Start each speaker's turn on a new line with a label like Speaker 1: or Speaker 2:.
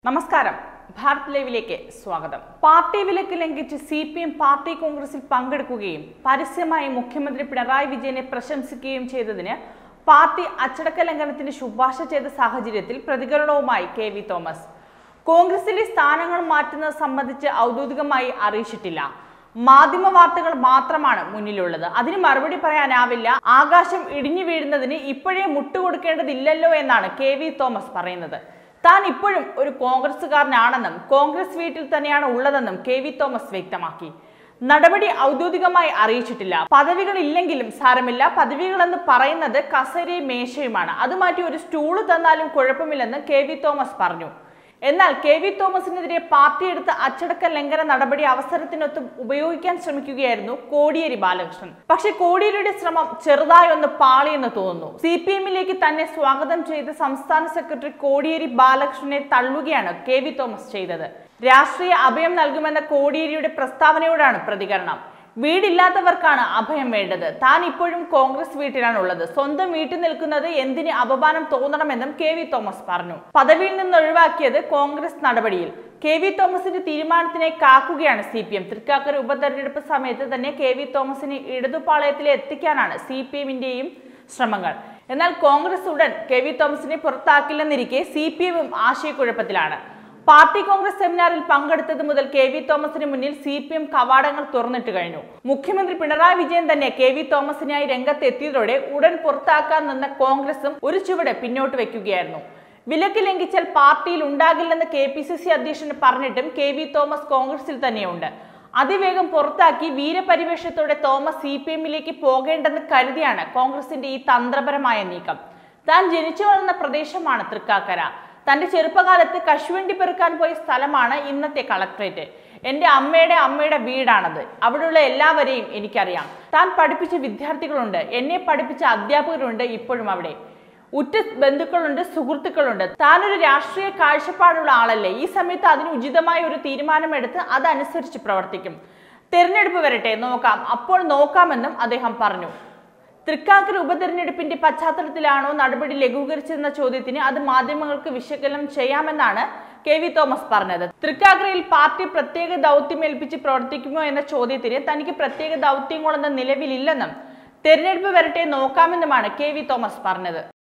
Speaker 1: നമസ്കാരം ഭാരത് ലൈവിലേക്ക് സ്വാഗതം പാർട്ടി വിലക്ക് ലംഘിച്ച് സി പി എം പാർട്ടി കോൺഗ്രസിൽ പങ്കെടുക്കുകയും പരസ്യമായി മുഖ്യമന്ത്രി പിണറായി വിജയനെ പ്രശംസിക്കുകയും ചെയ്തതിന് പാർട്ടി അച്ചടക്ക ലംഘനത്തിന് ശുപാർശ ചെയ്ത സാഹചര്യത്തിൽ പ്രതികരണവുമായി കെ വി തോമസ് കോൺഗ്രസിലെ സ്ഥാനങ്ങൾ മാറ്റുന്നത് സംബന്ധിച്ച് ഔദ്യോഗികമായി അറിയിച്ചിട്ടില്ല മാധ്യമ വാർത്തകൾ മാത്രമാണ് മുന്നിലുള്ളത് അതിന് മറുപടി പറയാനാവില്ല ആകാശം ഇടിഞ്ഞു വീഴുന്നതിന് ഇപ്പോഴേ മുട്ടുകൊടുക്കേണ്ടതില്ലല്ലോ എന്നാണ് കെ വി തോമസ് പറയുന്നത് താൻ ഇപ്പോഴും ഒരു കോൺഗ്രസുകാരനാണെന്നും കോൺഗ്രസ് വീട്ടിൽ തന്നെയാണ് ഉള്ളതെന്നും കെ വി തോമസ് വ്യക്തമാക്കി നടപടി ഔദ്യോഗികമായി അറിയിച്ചിട്ടില്ല പദവികൾ ഇല്ലെങ്കിലും സാരമില്ല പദവികൾ എന്ന് പറയുന്നത് കസേരയും മേശയുമാണ് അത് മാറ്റി ഒരു സ്റ്റൂള് തന്നാലും കുഴപ്പമില്ലെന്ന് കെ വി തോമസ് പറഞ്ഞു എന്നാൽ കെ വി തോമസിനെതിരെ പാർട്ടി എടുത്ത അച്ചടക്ക ലംഘന നടപടി അവസരത്തിനൊത്ത് ഉപയോഗിക്കാൻ ശ്രമിക്കുകയായിരുന്നു കോടിയേരി ബാലകൃഷ്ണൻ പക്ഷെ കോടിയേരിയുടെ ശ്രമം ചെറുതായി ഒന്ന് പാളിയെന്ന് തോന്നുന്നു സി പി എമ്മിലേക്ക് തന്നെ സ്വാഗതം ചെയ്ത സംസ്ഥാന സെക്രട്ടറി കോടിയേരി ബാലകൃഷ്ണനെ തള്ളുകയാണ് കെ വി തോമസ് ചെയ്തത് രാഷ്ട്രീയ അഭയം നൽകുമെന്ന കോടിയേരിയുടെ പ്രസ്താവനയോടാണ് പ്രതികരണം വീടില്ലാത്തവർക്കാണ് അഭയം വേണ്ടത് താൻ ഇപ്പോഴും കോൺഗ്രസ് വീട്ടിലാണ് ഉള്ളത് സ്വന്തം വീട്ടിൽ നിൽക്കുന്നത് എന്തിന് അപമാനം തോന്നണമെന്നും കെ വി തോമസ് പറഞ്ഞു പദവിയിൽ നിന്ന് ഒഴിവാക്കിയത് കോൺഗ്രസ് നടപടിയിൽ കെ വി തോമസിന്റെ തീരുമാനത്തിനെ കാക്കുകയാണ് സി പി എം തൃക്കാക്കര ഉപതെരഞ്ഞെടുപ്പ് സമയത്ത് തന്നെ കെ വി തോമസിനെ ഇടതുപാളയത്തിൽ എത്തിക്കാനാണ് സി പി എമ്മിന്റെയും ശ്രമങ്ങൾ എന്നാൽ കോൺഗ്രസ് ഉടൻ കെ വി തോമസിനെ പുറത്താക്കില്ലെന്നിരിക്കെ സി പി എമ്മും ആശയക്കുഴപ്പത്തിലാണ് പാർട്ടി കോൺഗ്രസ് സെമിനാറിൽ പങ്കെടുത്തത് മുതൽ കെ വി തോമസിന് മുന്നിൽ സി പി എം കവാടങ്ങൾ തുറന്നിട്ട് കഴിഞ്ഞു മുഖ്യമന്ത്രി പിണറായി വിജയൻ തന്നെ കെ വി തോമസിനായി രംഗത്ത് എത്തിയതോടെ ഉടൻ പുറത്താക്കാൻ നിന്ന കോൺഗ്രസും ഒരു ചുവട് പിന്നോട്ട് വെക്കുകയായിരുന്നു വിലക്ക് ലംഘിച്ചാൽ പാർട്ടിയിൽ ഉണ്ടാകില്ലെന്ന് കെ പി സി സി അധ്യക്ഷന് പറഞ്ഞിട്ടും കെ വി തോമസ് കോൺഗ്രസിൽ തന്നെയുണ്ട് അതിവേഗം പുറത്താക്കി വീരപരിവേഷത്തോടെ തോമസ് സി പി എമ്മിലേക്ക് പോകേണ്ടെന്ന് കരുതിയാണ് കോൺഗ്രസിന്റെ ഈ തന്ത്രപരമായ നീക്കം താൻ ജനിച്ചു വളർന്ന പ്രദേശമാണ് തൃക്കാക്കര തന്റെ ചെറുപ്പകാലത്ത് കശുവണ്ടി പെറുക്കാൻ പോയ സ്ഥലമാണ് ഇന്നത്തെ കളക്ട്രേറ്റ് എന്റെ അമ്മയുടെ അമ്മയുടെ വീടാണത് അവിടെയുള്ള എല്ലാവരെയും എനിക്കറിയാം താൻ പഠിപ്പിച്ച വിദ്യാർത്ഥികളുണ്ട് എന്നെ പഠിപ്പിച്ച അധ്യാപകരുണ്ട് ഇപ്പോഴും അവിടെ ഉറ്റ ബന്ധുക്കളുണ്ട് സുഹൃത്തുക്കളുണ്ട് താനൊരു രാഷ്ട്രീയ കാഴ്ചപ്പാടുള്ള ആളല്ലേ ഈ സമയത്ത് അതിന് ഉചിതമായ ഒരു തീരുമാനമെടുത്ത് അതനുസരിച്ച് പ്രവർത്തിക്കും തെരഞ്ഞെടുപ്പ് വരട്ടെ നോക്കാം അപ്പോൾ നോക്കാമെന്നും അദ്ദേഹം പറഞ്ഞു തൃക്കാക്കര ഉപതെരഞ്ഞെടുപ്പിന്റെ പശ്ചാത്തലത്തിലാണോ നടപടി ലഘൂകരിച്ചതെന്ന ചോദ്യത്തിന് അത് മാധ്യമങ്ങൾക്ക് വിശകലനം ചെയ്യാമെന്നാണ് കെ വി തോമസ് പറഞ്ഞത് തൃക്കാക്കരയിൽ പാർട്ടി പ്രത്യേക ദൗത്യമേൽപ്പിച്ച് പ്രവർത്തിക്കുമോ എന്ന ചോദ്യത്തിന് തനിക്ക് പ്രത്യേക ദൗത്യങ്ങളൊന്നും നിലവിലില്ലെന്നും തെരഞ്ഞെടുപ്പ് വരട്ടെ നോക്കാമെന്നുമാണ് കെ വി തോമസ് പറഞ്ഞത്